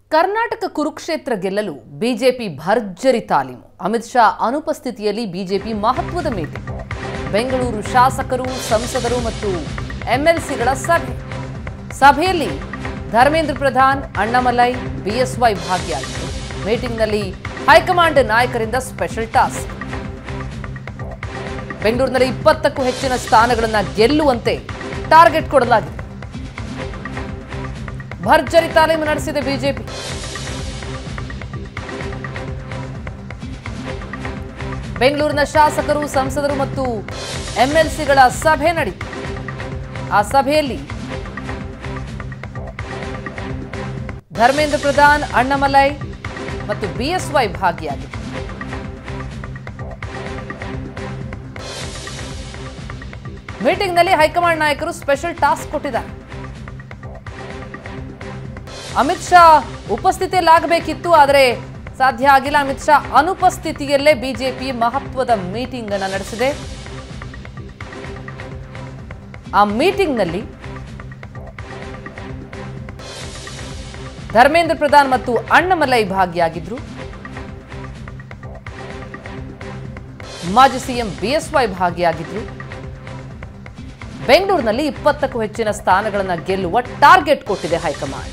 ಕರ್ನಾಟಕ ಕುರುಕ್ಷೇತ್ರ ಗೆಲ್ಲಲು ಬಿಜೆಪಿ ಭರ್ಜರಿ ತಾಲೀಮು ಅಮಿತ್ ಶಾ ಅನುಪಸ್ಥಿತಿಯಲ್ಲಿ ಬಿಜೆಪಿ ಮಹತ್ವದ ಮೀಟಿಂಗ್ ಬೆಂಗಳೂರು ಶಾಸಕರು ಸಂಸದರು ಮತ್ತು ಎಂಎಲ್ಸಿಗಳ ಸಭೆ ಸಭೆಯಲ್ಲಿ ಧರ್ಮೇಂದ್ರ ಪ್ರಧಾನ್ ಅಣ್ಣಾಮಲೈ ಬಿಎಸ್ವೈ ಭಾಗಿಯಾಗಿದ್ದರು ಮೀಟಿಂಗ್ನಲ್ಲಿ ಹೈಕಮಾಂಡ್ ನಾಯಕರಿಂದ ಸ್ಪೆಷಲ್ ಟಾಸ್ಕ್ ಬೆಂಗಳೂರಿನಲ್ಲಿ ಇಪ್ಪತ್ತಕ್ಕೂ ಹೆಚ್ಚಿನ ಸ್ಥಾನಗಳನ್ನು ಗೆಲ್ಲುವಂತೆ ಟಾರ್ಗೆಟ್ ಕೊಡಲಾಗಿದೆ ಭರ್ಜರಿ ತಾಲೀಮು ನಡೆಸಿದೆ ಬಿಜೆಪಿ ಬೆಂಗಳೂರಿನ ಶಾಸಕರು ಸಂಸದರು ಮತ್ತು ಎಂಎಲ್ಸಿಗಳ ಸಭೆ ನಡೆಯಿತು ಆ ಸಭೆಯಲ್ಲಿ ಧರ್ಮೇಂದ್ರ ಪ್ರಧಾನ್ ಅಣ್ಣಾಮಲೈ ಮತ್ತು ಬಿಎಸ್ವೈ ಭಾಗಿಯಾಗಿದ್ದರು ಮೀಟಿಂಗ್ನಲ್ಲಿ ಹೈಕಮಾಂಡ್ ನಾಯಕರು ಸ್ಪೆಷಲ್ ಟಾಸ್ಕ್ ಕೊಟ್ಟಿದ್ದಾರೆ ಅಮಿತ್ ಶಾ ಉಪಸ್ಥಿತಿಯಲ್ಲಾಗಬೇಕಿತ್ತು ಆದರೆ ಸಾಧ್ಯ ಆಗಿಲ್ಲ ಅಮಿತ್ ಶಾ ಅನುಪಸ್ಥಿತಿಯಲ್ಲೇ ಬಿಜೆಪಿ ಮಹತ್ವದ ಮೀಟಿಂಗ್ ಅನ್ನು ನಡೆಸಿದೆ ಆ ಮೀಟಿಂಗ್ನಲ್ಲಿ ಧರ್ಮೇಂದ್ರ ಪ್ರಧಾನ್ ಮತ್ತು ಅಣ್ಣಾಮಲೈ ಭಾಗಿಯಾಗಿದ್ರು ಮಾಜಿ ಸಿಎಂ ಬಿಎಸ್ವೈ ಭಾಗಿಯಾಗಿದ್ರು ಬೆಂಗಳೂರಿನಲ್ಲಿ ಇಪ್ಪತ್ತಕ್ಕೂ ಹೆಚ್ಚಿನ ಸ್ಥಾನಗಳನ್ನು ಗೆಲ್ಲುವ ಟಾರ್ಗೆಟ್ ಕೊಟ್ಟಿದೆ ಹೈಕಮಾಂಡ್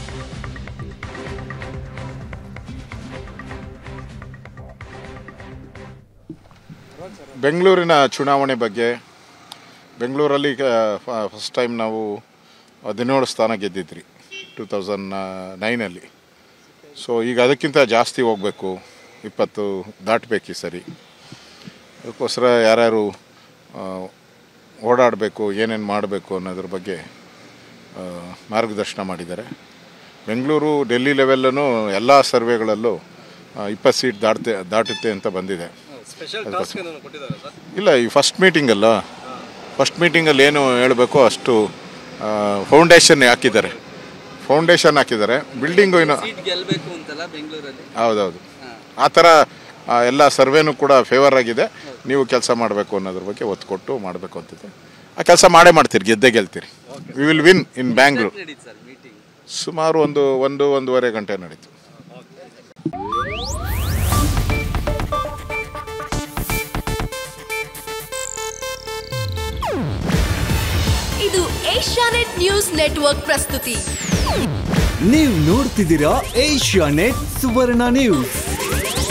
ಬೆಂಗಳೂರಿನ ಚುನಾವಣೆ ಬಗ್ಗೆ ಬೆಂಗಳೂರಲ್ಲಿ ಫಸ್ಟ್ ಟೈಮ್ ನಾವು ಹದಿನೇಳು ಸ್ಥಾನ ಗೆದ್ದಿದ್ರಿ ಟೂ ತೌಸಂಡ್ ನೈನಲ್ಲಿ ಸೊ ಈಗ ಅದಕ್ಕಿಂತ ಜಾಸ್ತಿ ಹೋಗಬೇಕು ಇಪ್ಪತ್ತು ದಾಟಬೇಕು ಈ ಸರಿ ಅದಕ್ಕೋಸ್ಕರ ಯಾರ್ಯಾರು ಆ, ಓಡಾಡಬೇಕು ಏನೇನು ಮಾಡಬೇಕು ಅನ್ನೋದ್ರ ಬಗ್ಗೆ ಆ, ಮಾರ್ಗದರ್ಶನ ಮಾಡಿದ್ದಾರೆ ಬೆಂಗಳೂರು ಡೆಲ್ಲಿ ಲೆವೆಲ್ಲೂ ಎಲ್ಲ ಸರ್ವೆಗಳಲ್ಲೂ ಇಪ್ಪತ್ತು ಸೀಟ್ ದಾಟ್ತೆ ದಾಟುತ್ತೆ ಅಂತ ಬಂದಿದೆ ಸ್ಪೆಷಲ್ ಟಾಸ್ಕ್ ಏನಾದ್ರು ಕೊಟ್ಟಿದ್ದಾರೆ ಸರ್ ಇಲ್ಲ ಈ ಫಸ್ಟ್ ಮೀಟಿಂಗ್ ಅಲ್ಲ ಫಸ್ಟ್ ಮೀಟಿಂಗಲ್ಲಿ ಏನು ಹೇಳಬೇಕು ಅಷ್ಟು ಫೌಂಡೇಶನ್ ಹಾಕಿದ್ದಾರೆ ಫೌಂಡೇಶನ್ ಹಾಕಿದ್ದಾರೆ ಬಿಲ್ಡಿಂಗು ಇನ್ನು ಸೀಟ್ ಗೆಲ್ಲಬೇಕು ಅಂತಲ್ಲ ಬೆಂಗಳೂರಲ್ಲಿ ಹೌದೌದು ಆ ಥರ ಆ, ಎಲ್ಲ ಸರ್ವೇನೂ ಕೂಡ ಫೇವರ್ ಆಗಿದೆ ನೀವು ಕೆಲಸ ಮಾಡಬೇಕು ಅನ್ನೋದ್ರ ಬಗ್ಗೆ ಒತ್ತು ಕೊಟ್ಟು ಮಾಡಬೇಕು ಅಂತಿದೆ ಆ ಕೆಲಸ ಮಾಡೇ ಮಾಡ್ತೀರಿ ಗೆದ್ದೇ ಗೆಲ್ತೀರಿ we will win in Bangalore ನಡೀತು ಸರ್ ಮೀಟಿಂಗ್ ಸುಮಾರು ಒಂದು ಒಂದು ಒಂದೂವರೆ ಗಂಟೆ ನಡೀತು ಇದು ಏಷ್ಯಾನೆಟ್ ನ್ಯೂಸ್ ನೆಟ್ವರ್ಕ್ ಪ್ರಸ್ತುತಿ ನೀವು ನೋಡ್ತಿದ್ದೀರಾ ಏಷ್ಯಾ ನೆಟ್ ಸುವರ್ಣ ನ್ಯೂಸ್